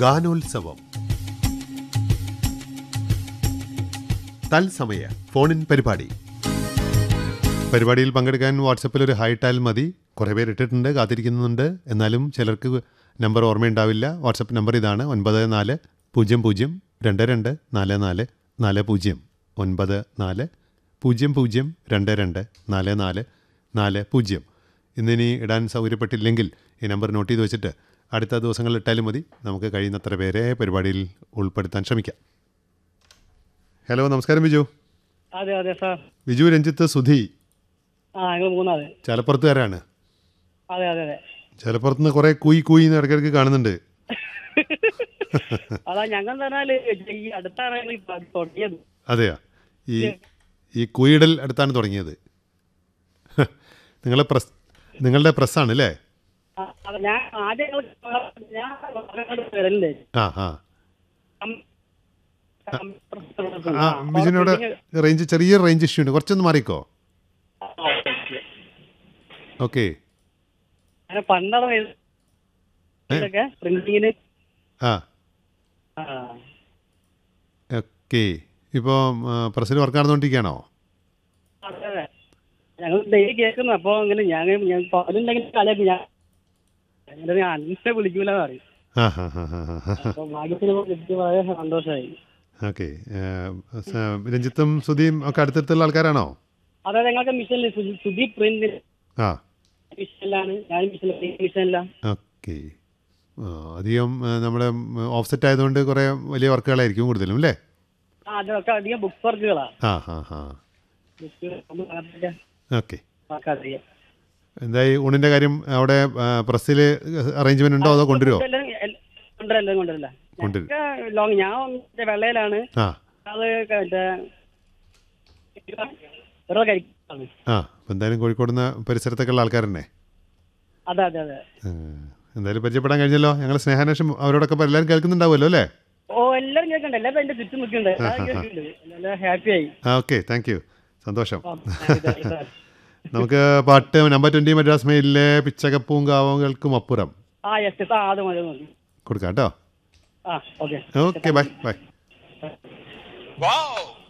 ഗാനോത്സവം തത്സമയ ഫോണിൻ പരിപാടി പരിപാടിയിൽ പങ്കെടുക്കാൻ വാട്സപ്പിൽ ഒരു ഹായ് ടാൽ മതി കുറേ പേര് ഇട്ടിട്ടുണ്ട് കാത്തിരിക്കുന്നുണ്ട് എന്നാലും ചിലർക്ക് നമ്പർ ഓർമ്മയുണ്ടാവില്ല വാട്സപ്പ് നമ്പർ ഇതാണ് ഒൻപത് നാല് പൂജ്യം പൂജ്യം രണ്ട് രണ്ട് നാല് നാല് നാല് പൂജ്യം ഒൻപത് നാല് പൂജ്യം പൂജ്യം രണ്ട് രണ്ട് നാല് നാല് നാല് പൂജ്യം ഇന്നിനി ഇടാൻ സൗകര്യപ്പെട്ടില്ലെങ്കിൽ ഈ നമ്പർ നോട്ട് ചെയ്ത് വെച്ചിട്ട് അടുത്ത ദിവസങ്ങളിൽ ഇട്ടാലും മതി നമുക്ക് കഴിയുന്നത്ര പേരെ പരിപാടിയിൽ ഉൾപ്പെടുത്താൻ ശ്രമിക്കാം ഹലോ നമസ്കാരം ബിജു അതെ അതെ സാർ ബിജു രഞ്ജിത്ത് സുധി ആ ഞങ്ങൾ മൂന്നാമത് ചലപ്പുറത്തുകാരാണ് അതെ അതെ അതെ ചലപ്പുറത്ത് നിന്ന് കുറേ കൂയി കൂയി എന്ന് ഇടയ്ക്കിടയ്ക്ക് കാണുന്നുണ്ട് അതാ ഞങ്ങൾ പറഞ്ഞാല് ഈ അടുത്താണ് ഞങ്ങൾ ഈ പ- തുടങ്ങിയത് അതെയാ ഈ ഈ കുയിടൽ അടുത്താണ് തുടങ്ങിയത് നിങ്ങളെ പ്രസ് നിങ്ങളുടെ പ്രസ്സാണ് അല്ലേ ആ, അതെ, ഞാൻ ആദ്യം ഞങ്ങൾ ഞാൻ അങ്ങോട്ട് വരല്ലേ ആ ആ കം- കം- ആ ബിജുവിനോട് റേഞ്ച് ചെറിയ റേഞ്ച് ഇഷ്യൂ ഉണ്ട് കുറച്ചൊന്ന് മാറിക്കോ ആ, ഓക്കേ, ഓക്കേ. ഓക്കെ ഞാൻ പണ്ടാണ് ഇതൊക്കെ പ്രിന്റിങ്ങിന് ആ ആ ഓക്കെ ഇപ്പോൾ പ്രസ്സിൽ വർക്ക് നടന്നുകൊണ്ടിരിക്കുകയാണോ അതെ അതെ ഞങ്ങൾ ഡെയിലി കേൾക്കുന്നു അപ്പൊ അങ്ങനെ ഞാൻ ഞാൻ പകലുണ്ടെങ്കിൽ കളിയാക്കും ഞാൻ എന്നിട്ട് ഞാൻ അന്നെ വിളിക്കൂല പറയും ആ ഹാ ഹാ ഹാ ഹാ അപ്പൊ ഭാഗ്യത്തിന് കിട്ടി വളരെ സന്തോഷമായി ഓക്കെ രഞ്ജിത്തും സുധിയും ഒക്കെ അടുത്തടുത്തുള്ള ആൾക്കാരാണോ അതെ ഞങ്ങൾക്ക് മിഷനിൽ സുദീപ് പ്രിന്റ് ആ മിഷനിലാണ് ഞാൻ മിഷനിൽ മിഷനില്ല ഓക്കെ അധികം ആ, നമ്മുടെ ഓഫ്സെറ്റ് ആയതുകൊണ്ട് കുറേ വലിയ വർക്കുകളായിരിക്കും കൂടുതലും അല്ലേ ആ അതൊക്കെ അധികം ബുക്ക് വർക്കുകളാ ആ ഹാ ഹാ ബുക്ക് ഒന്നും അറിയില്ല. ഓക്കെ ആർക്കറിയാം. എന്തായി ഊണിൻ്റെ കാര്യം അവിടെ പ്രസ്സിൽ അറേഞ്ച്മെൻ്റ് ഉണ്ടോ അതോ കൊണ്ടുവരുമോ ഇതെല്ലാം എൽ- കൊണ്ടുവരല്ല കൊണ്ടുവരല്ല കൊണ്ടുവരും. ഞങ്ങൾക്ക് ലോങ് ഞാൻ മറ്റേ വെള്ളയിലാണ് ആ അത് മറ്റേ വെറുതെ കഴിക്കാണ് ആ അപ്പം എന്തായാലും കോഴിക്കോട് നിന്ന് പരിസരത്തൊക്കെ ഉള്ള ആൾക്കാർ തന്നെ അതെ അതെ അതെ എന്തായാലും പരിചയപ്പെടാൻ കഴിഞ്ഞല്ലോ ഞങ്ങൾ സ്നേഹാന്വേഷണം അവരോടൊക്കെ ഇപ്പം എല്ലാവരും കേൾക്കുന്നുണ്ടാവുമല്ലോ അല്ലേ ഓ എല്ലാരും കേൾക്കണ്ട എല്ലാരും എന്റെ ചുറ്റും നിൽക്കുന്നുണ്ട് എല്ലാവരും കേൾക്കുന്നുണ്ട് നല്ല ഹാപ്പി ആയി ആ ഓക്കെ താങ്ക് യു സന്തോഷം ഓ, thank you, thank you, sir. നമുക്ക് പാട്ട് നമ്പർ ട്വൻറ്റി മദ്രാസ് മെയിലിലെ പിച്ചകപ്പൂവും കാവങ്ങൾക്കും അപ്പുറം ആ യെസ് ആ അത് മതി അത് മതി കൊടുക്കാം കേട്ടോ ആ okay okay bye bye Wow!